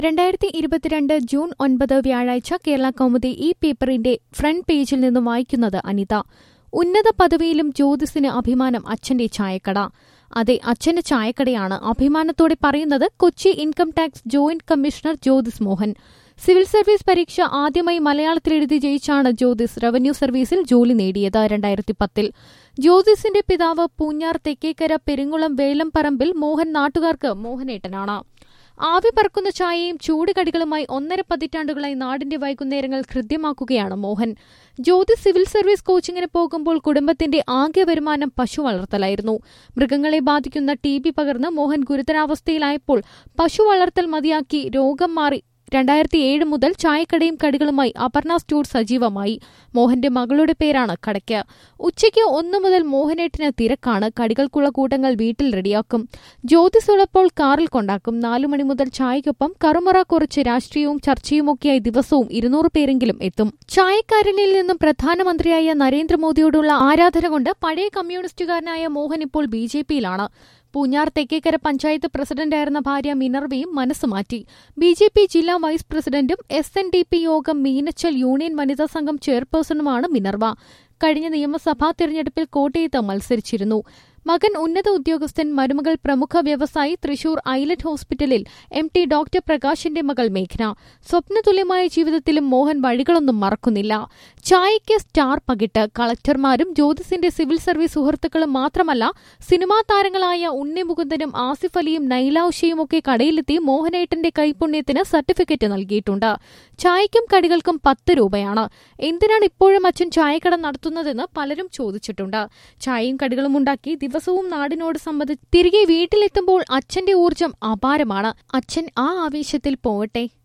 രണ്ടായിരത്തി ഇരുപത്തിരണ്ട് ജൂൺ ഒൻപത് വ്യാഴാഴ്ച കേരള കൗമുദി ഈ പേപ്പറിന്റെ ഫ്രണ്ട് പേജിൽ നിന്നും വായിക്കുന്നത് അനിത ഉന്നത പദവിയിലും ജ്യോതിസിന് അഭിമാനം അച്ഛന്റെ ചായക്കട അതെ അച്ഛന്റെ ചായക്കടയാണ് അഭിമാനത്തോടെ പറയുന്നത് Kochi income tax joint commissioner Jyothis Mohan civil service പരീക്ഷ ആദ്യമായി മലയാളത്തിൽ എഴുതി ജയിച്ചാണ് ജ്യോതിസ് റവന്യൂ സർവീസിൽ ജോലി നേടിയത് രണ്ടായിരത്തി പത്തിൽ ജ്യോതിസിന്റെ പിതാവ് പൂഞ്ഞാർ തെക്കേക്കര പെരിങ്ങുളം വേലംപറമ്പിൽ മോഹൻ നാട്ടുകാർക്ക് മോഹനേട്ടനാണ് ആവി പറക്കുന്ന ചായയും ചൂടുകടികളുമായി ഒന്നര പതിറ്റാണ്ടുകളായി നാടിന്റെ വൈകുന്നേരങ്ങൾ ഹൃദ്യമാക്കുകയാണ് മോഹൻ ജ്യോതി സിവിൽ സർവീസ് കോച്ചിങ്ങിന് പോകുമ്പോൾ കുടുംബത്തിന്റെ ആകെ വരുമാനം പശു വളർത്തലായിരുന്നു മൃഗങ്ങളെ ബാധിക്കുന്ന ടി ബി പകർന്ന് മോഹൻ ഗുരുതരാവസ്ഥയിലായപ്പോൾ പശു വളർത്തൽ മതിയാക്കി രോഗം മാറി രണ്ടായിരത്തി ഏഴ് മുതൽ ചായക്കടയും കടികളുമായി അപർണ സ്റ്റോർ സജീവമായി മോഹന്റെ മകളുടെ പേരാണ് കടയ്ക്ക് ഉച്ചയ്ക്ക് ഒന്നു മുതൽ മോഹനേട്ടിന് തിരക്കാണ് കടികൾക്കുള്ള കൂട്ടങ്ങൾ വീട്ടിൽ റെഡിയാക്കും ജ്യോതിസ് ഉള്ളപ്പോൾ കാറിൽ കൊണ്ടാക്കും നാലു മണി മുതൽ ചായക്കൊപ്പം കറുമുറ കുറച്ച് രാഷ്ട്രീയവും ചർച്ചയുമൊക്കെയായി ദിവസവും ഇരുന്നൂറ് പേരെങ്കിലും എത്തും ചായക്കാരനിൽ നിന്നും പ്രധാനമന്ത്രിയായ നരേന്ദ്രമോദിയോടുള്ള ആരാധന കൊണ്ട് പഴയ കമ്മ്യൂണിസ്റ്റുകാരനായ മോഹൻ ഇപ്പോൾ ബി ജെ പിയിലാണ് പൂഞ്ഞാർ തെക്കേക്കര പഞ്ചായത്ത് പ്രസിഡന്റായിരുന്ന ഭാര്യ മിനർവയും മനസ്സ് മാറ്റി ബി ജെ പി ജില്ലാ വൈസ് പ്രസിഡന്റും S N D P Yogam Meenachil union വനിതാ സംഘം ചെയർപേഴ്സണുമാണ് മിനർവ കഴിഞ്ഞ നിയമസഭാ തെരഞ്ഞെടുപ്പിൽ കോട്ടയത്ത് മത്സരിച്ചിരുന്നു മകൻ ഉന്നത ഉദ്യോഗസ്ഥൻ മരുമകൾ പ്രമുഖ വ്യവസായി തൃശൂർ ഐലറ്റ് ഹോസ്പിറ്റലിൽ എം ടി ഡോക്ടർ പ്രകാശിന്റെ മകൾ മേഘന സ്വപ്നതുല്യമായ ജീവിതത്തിലും മോഹൻ വഴികളൊന്നും മറക്കുന്നില്ല ചായയ്ക്ക് സ്റ്റാർ പകിട്ട് കളക്ടർമാരും ജ്യോതിസിന്റെ സിവിൽ സർവീസ് സുഹൃത്തുക്കളും മാത്രമല്ല സിനിമാ താരങ്ങളായ ഉണ്ണി മുകുന്ദനും ആസിഫ് അലിയും നൈലാവുഷയും ഒക്കെ കടയിലെത്തി മോഹനേട്ടന്റെ കൈപുണ്യത്തിന് സർട്ടിഫിക്കറ്റ് നൽകിയിട്ടുണ്ട് ചായയ്ക്കും കടികൾക്കും പത്ത് രൂപയാണ് എന്തിനാണ് ഇപ്പോഴും അച്ഛൻ ചായക്കട നടത്തുന്നതെന്ന് പലരും ചോദിച്ചിട്ടുണ്ട് ചായയും കടികളും ഉണ്ടാക്കി ദിവസവും നാടിനോട് സംബന്ധിച്ച് തിരികെ വീട്ടിലെത്തുമ്പോൾ അച്ഛന്റെ ഊർജം അപാരമാണ് അച്ഛൻ ആ ആവേശത്തിൽ പോവട്ടെ